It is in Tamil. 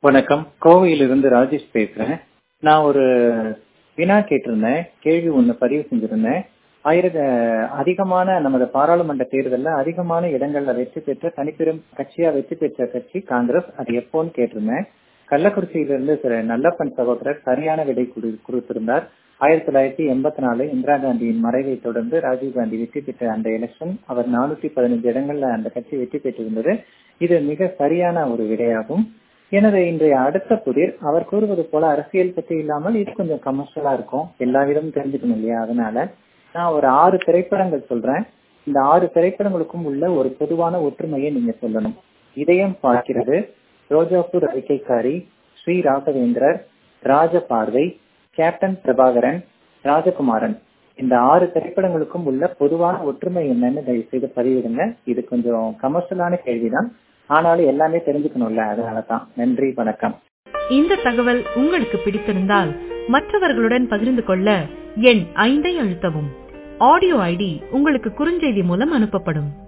வணக்கம் கோவையிலிருந்து ராஜேஷ் பேசுறேன் நான் ஒரு வினா கேட்டிருந்தேன் கேள்வி ஒன்று பதிவு செஞ்சிருந்தேன் ஆயிரத்த அதிகமான நமது பாராளுமன்ற தேர்தலில் அதிகமான இடங்கள்ல வெற்றி பெற்ற தனிப்பெரும் கட்சியா வெற்றி பெற்ற கட்சி காங்கிரஸ் அது எப்போன்னு கேட்டிருந்தேன் கள்ளக்குறிச்சியிலிருந்து திரு நல்லப்பன் சகோதரர் சரியான விடை கொடு- கொடுத்திருந்தார் ஆயிரத்தி தொள்ளாயிரத்தி எண்பத்தி நாலு இந்திரா காந்தியின் மறைவை தொடர்ந்து ராஜீவ் காந்தி வெற்றி பெற்ற அந்த எலெக்ஷன் அவர் நானூத்தி பதினஞ்சு இடங்கள்ல அந்த கட்சி வெற்றி பெற்றிருந்தது இது மிக சரியான ஒரு விடையாகும் எனது இன்றைய அடுத்த புதிர் அவர் கூறுவது போல அரசியல் பற்றி இல்லாமல் இது கொஞ்சம் கமர்ஷியலா இருக்கும் எல்லா விதமும் தெரிஞ்சுக்கணும் இல்லையா அதனால நான் ஒரு ஆறு திரைப்படங்கள் சொல்றேன் இந்த ஆறு திரைப்படங்களுக்கும் உள்ள ஒரு பொதுவான ஒற்றுமையை நீங்க சொல்லணும் இதயம் பார்க்கிறது ரோஜாப்பூர் அறிக்கைக்காரி ஸ்ரீ ராகவேந்திரர் ராஜ பார்வை கேப்டன் பிரபாகரன் ராஜகுமாரன் இந்த ஆறு திரைப்படங்களுக்கும் உள்ள பொதுவான ஒற்றுமை என்னன்னு தயவு செய்து பதிவிடுங்க இது கொஞ்சம் கமர்ஷியலான கேள்விதான் ஆனாலும் எல்லாமே தெரிஞ்சுக்கணும்ல அதனாலதான் நன்றி வணக்கம் இந்த தகவல் உங்களுக்கு பிடித்திருந்தால் மற்றவர்களுடன் பகிர்ந்து கொள்ள எண் ஐந்தை அழுத்தவும் ஆடியோ ஐடி உங்களுக்கு குறுஞ்செய்தி மூலம் அனுப்பப்படும்